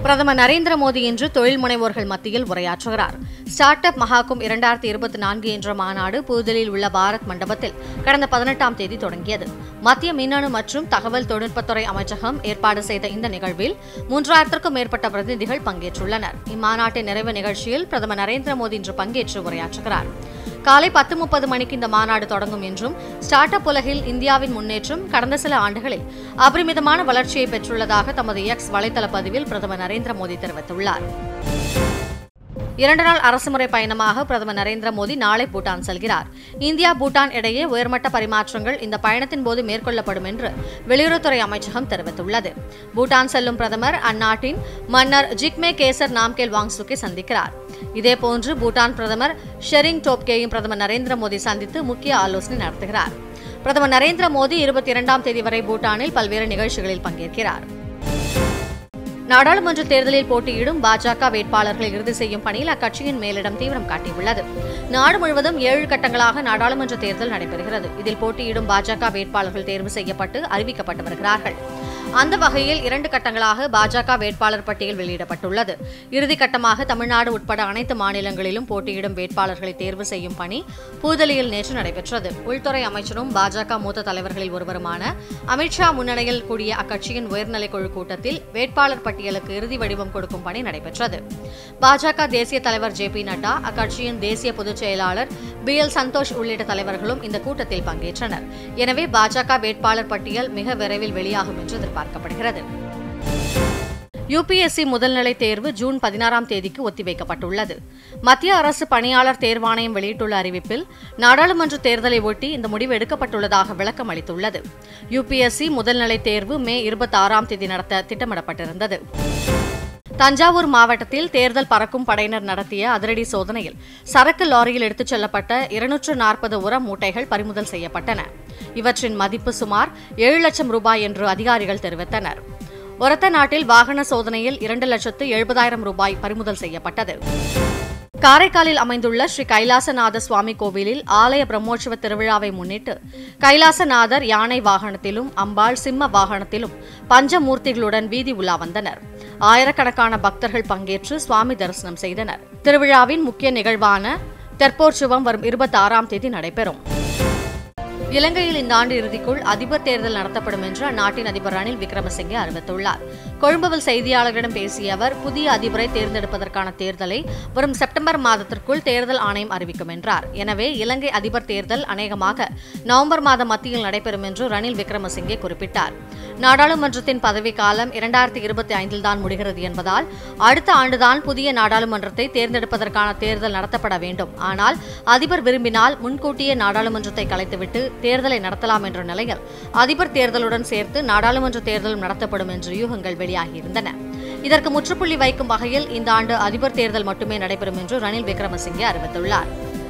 பிரதமர் நரேந்திர மோடி இன்று தொழில் முனைவோர்கள் மத்தியில் உரையாற்றுகிறார் ஸ்டார்ட் அப் மகாக்கும் இரண்டாயிரத்தி இருபத்தி நான்கு என்ற மாநாடு புதுதில்லியில் உள்ள பாரத் மண்டபத்தில் கடந்த பதினெட்டாம் தேதி தொடங்கியது மத்திய மின்னணு மற்றும் தகவல் தொழில்நுட்பத்துறை அமைச்சகம் ஏற்பாடு செய்த இந்த நிகழ்வில் மூன்றாயிரத்திற்கும் மேற்பட்ட பிரதிநிதிகள் பங்கேற்றுள்ளனர் இம்மாநாட்டின் நிறைவு நிகழ்ச்சியில் பிரதமர் நரேந்திர மோடி இன்று பங்கேற்று உரையாற்றுகிறார் காலை பத்து முப்பது மணிக்கு இந்த மாநாடு தொடங்கும் என்றும் ஸ்டார்ட் அப் உலகில் இந்தியாவின் முன்னேற்றம் கடந்த சில ஆண்டுகளில் அபரிமிதமான வளர்ச்சியை பெற்றுள்ளதாக தமது எக்ஸ் வலைதள பதிவில் பிரதமர் நரேந்திர மோடி தெரிவித்துள்ளார் இரண்டு நாள் அரசுமுறை பயணமாக பிரதமர் நரேந்திர மோடி நாளை பூட்டான் செல்கிறார் இந்தியா பூட்டான் இடையே உயர்மட்ட பரிமாற்றங்கள் இந்த பயணத்தின் போது மேற்கொள்ளப்படும் என்று வெளியுறவுத்துறை அமைச்சகம் தெரிவித்துள்ளது பூட்டான் செல்லும் பிரதமர் அந்நாட்டின் மன்னர் ஜிக்மே கேசர் நாம்கேல் வாங்சுக்கை சந்திக்கிறார் இதேபோன்று பூட்டான் பிரதமர் ஷெரிங் டோப்கேயும் பிரதமர் நரேந்திர மோடி சந்தித்து முக்கிய ஆலோசனை நடத்துகிறார் பிரதமர் நரேந்திர மோடி இருபத்தி இரண்டாம் தேதி வரை பூட்டானில் பல்வேறு நிகழ்ச்சிகளில் பங்கேற்கிறார் நாடாளுமன்ற தேர்தலில் போட்டியிடும் பாஜக வேட்பாளர்களை இறுதி செய்யும் பணியில் அக்கட்சியின் மேலிடம் தீவிரம் காட்டியுள்ளது நாடு முழுவதும் ஏழு கட்டங்களாக நாடாளுமன்ற தேர்தல் நடைபெறுகிறது இதில் போட்டியிடும் பாஜக வேட்பாளர்கள் தேர்வு செய்யப்பட்டு அறிவிக்கப்பட்டு வருகிறார்கள் அந்த வகையில் இரண்டு கட்டங்களாக பாஜக வேட்பாளர் பட்டியல் வெளியிடப்பட்டுள்ளது இறுதி கட்டமாக தமிழ்நாடு உட்பட அனைத்து மாநிலங்களிலும் போட்டியிடும் வேட்பாளர்களை தேர்வு செய்யும் பணி புதுதில்லியில் நேற்று நடைபெற்றது உள்துறை அமைச்சரும் பாஜக மூத்த தலைவர்களில் ஒருவருமான அமித்ஷா முன்னிலையில் கூடிய அக்கட்சியின் உயர்நிலைக் குழு கூட்டத்தில் வேட்பாளர் பட்டியலுக்கு இறுதி வடிவம் கொடுக்கும் பணி நடைபெற்றது பாஜக தேசிய தலைவர் ஜே பி நட்டா அக்கட்சியின் தேசிய பொதுச் செயலாளர் பி எல் சந்தோஷ் உள்ளிட்ட தலைவர்களும் இந்த கூட்டத்தில் பங்கேற்றனர் எனவே பாஜக வேட்பாளர் பட்டியல் மிக விரைவில் வெளியாகும் என்று எதிர்பார்க்கப்படுகிறது யுபிஎஸ்சி முதல்நிலை தேர்வு ஜூன் பதினாறாம் தேதிக்கு ஒத்திவைக்கப்பட்டுள்ளது மத்திய அரசு பணியாளர் தேர்வாணையம் வெளியிட்டுள்ள அறிவிப்பில் நாடாளுமன்ற தேர்தலை ஒட்டி இந்த முடிவு எடுக்கப்பட்டுள்ளதாக விளக்கம் அளித்துள்ளது யுபிஎஸ்சி முதல்நிலை தேர்வு மே இருபத்தி ஆறாம் தேதி நடத்த திட்டமிடப்பட்டிருந்தது தஞ்சாவூர் மாவட்டத்தில் தேர்தல் பறக்கும் படையினர் நடத்திய அதிரடி சோதனையில் சரக்கு லாரியில் எடுத்துச் செல்லப்பட்ட இருநூற்று நாற்பது உர மூட்டைகள் பறிமுதல் செய்யப்பட்டன இவற்றின் மதிப்பு சுமார் ஏழு லட்சம் ரூபாய் என்று அதிகாரிகள் தெரிவித்தனர் ஒரத்த நாட்டில் வாகன சோதனையில் இரண்டு லட்சத்து எழுபதாயிரம் ரூபாய் பறிமுதல் செய்யப்பட்டது காரைக்காலில் அமைந்துள்ள ஸ்ரீ கைலாசநாத சுவாமி கோவிலில் ஆலய பிரம்மோற்சவ திருவிழாவை முன்னிட்டு கைலாசநாதர் யானை வாகனத்திலும் அம்பாள் சிம்ம வாகனத்திலும் பஞ்சமூர்த்திகளுடன் வீதி உலா வந்தனர் ஆயிரக்கணக்கான பக்தர்கள் பங்கேற்று சுவாமி தரிசனம் செய்தனர் திருவிழாவின் முக்கிய நிகழ்வான தெற்போற்சவம் வரும் இருபத்தி ஆறாம் தேதி நடைபெறும் இலங்கையில் இந்த ஆண்டு இறுதிக்குள் அதிபர் தேர்தல் நடத்தப்படும் என்று அந்நாட்டின் அதிபர் ரணில் விக்ரமசிங்கே அறிவித்துள்ளார் கொழும்புவில் செய்தியாளர்களிடம் பேசிய அவர் புதிய அதிபரை தேர்ந்தெடுப்பதற்கான தேர்தலை வரும் செப்டம்பர் மாதத்திற்குள் தேர்தல் ஆணையம் அறிவிக்கும் என்றார் எனவே இலங்கை அதிபர் தேர்தல் அநேகமாக நவம்பர் மாத மத்தியில் நடைபெறும் என்று ரணில் விக்ரமசிங்கே குறிப்பிட்டார் நாடாளுமன்றத்தின் பதவிக்காலம் இரண்டாயிரத்தி இருபத்தி ஐந்தில் தான் முடிகிறது என்பதால் அடுத்த ஆண்டுதான் புதிய நாடாளுமன்றத்தை தேர்ந்தெடுப்பதற்கான தேர்தல் நடத்தப்பட வேண்டும் ஆனால் அதிபர் விரும்பினால் முன்கூட்டியே நாடாளுமன்றத்தை கலைத்துவிட்டு தேர்தலை நடத்தலாம் என்ற நிலையில் அதிபர் தேர்தலுடன் சேர்த்து நாடாளுமன்ற தேர்தலும் நடத்தப்படும் என்று யூகங்கள் வெளியாகியிருந்தன இதற்கு முற்றுப்புள்ளி வைக்கும் வகையில் இந்த ஆண்டு அதிபர் தேர்தல் மட்டுமே நடைபெறும் என்று ரணில் விக்ரமசிங்கே அறிவித்துள்ளார்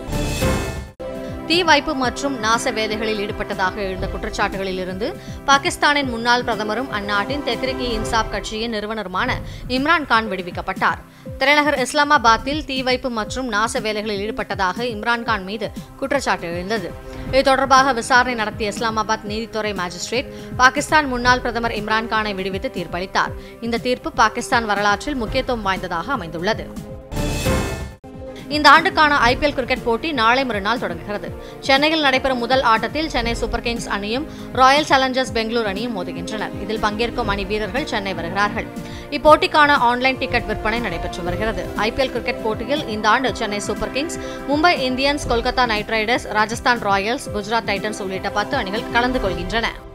தீ வைப்பு மற்றும் நாச வேலைகளில் ஈடுபட்டதாக எழுந்த குற்றச்சாட்டுகளில் இருந்து பாகிஸ்தானின் முன்னாள் பிரதமரும் அந்நாட்டின் தெஹ்ரிக் இ இன்சாப் கட்சியின் நிறுவனருமான இம்ரான் கான் விடுவிக்கப்பட்டார் தலைநகர் இஸ்லாமாபாத்தில் தீ வைப்பு மற்றும் நாச வேலைகளில் ஈடுபட்டதாக இம்ரான்கான் மீது குற்றச்சாட்டு எழுந்தது இது தொடர்பாக விசாரணை நடத்திய இஸ்லாமாபாத் நீதித்துறை மாஜிஸ்ட்ரேட் பாகிஸ்தான் முன்னாள் பிரதமர் இம்ரான்கானை விடுவித்து தீர்ப்பளித்தார் இந்த தீர்ப்பு பாகிஸ்தான் வரலாற்றில் முக்கியத்துவம் வாய்ந்ததாக அமைந்துள்ளது இந்த ஆண்டுக்கான ஐபிஎல் கிரிக்கெட் போட்டி நாளை மறுநாள் தொடங்குகிறது சென்னையில் நடைபெறும் முதல் ஆட்டத்தில் சென்னை சூப்பர் கிங்ஸ் அணியும் ராயல் சேலஞ்சர்ஸ் பெங்களூர் அணியும் மோதுகின்றனர் இதில் பங்கேற்கும் அணி வீரர்கள் சென்னை வருகிறார்கள் இப்போட்டிக்கான ஆன்லைன் டிக்கெட் விற்பனை நடைபெற்று வருகிறது ஐபிஎல் கிரிக்கெட் போட்டியில் இந்த ஆண்டு Chennai Super Kings Mumbai Indians Kolkata Knight Riders Rajasthan Royals Gujarat Titans உள்ளிட்ட பத்து அணிகள் கலந்து கொள்கின்றன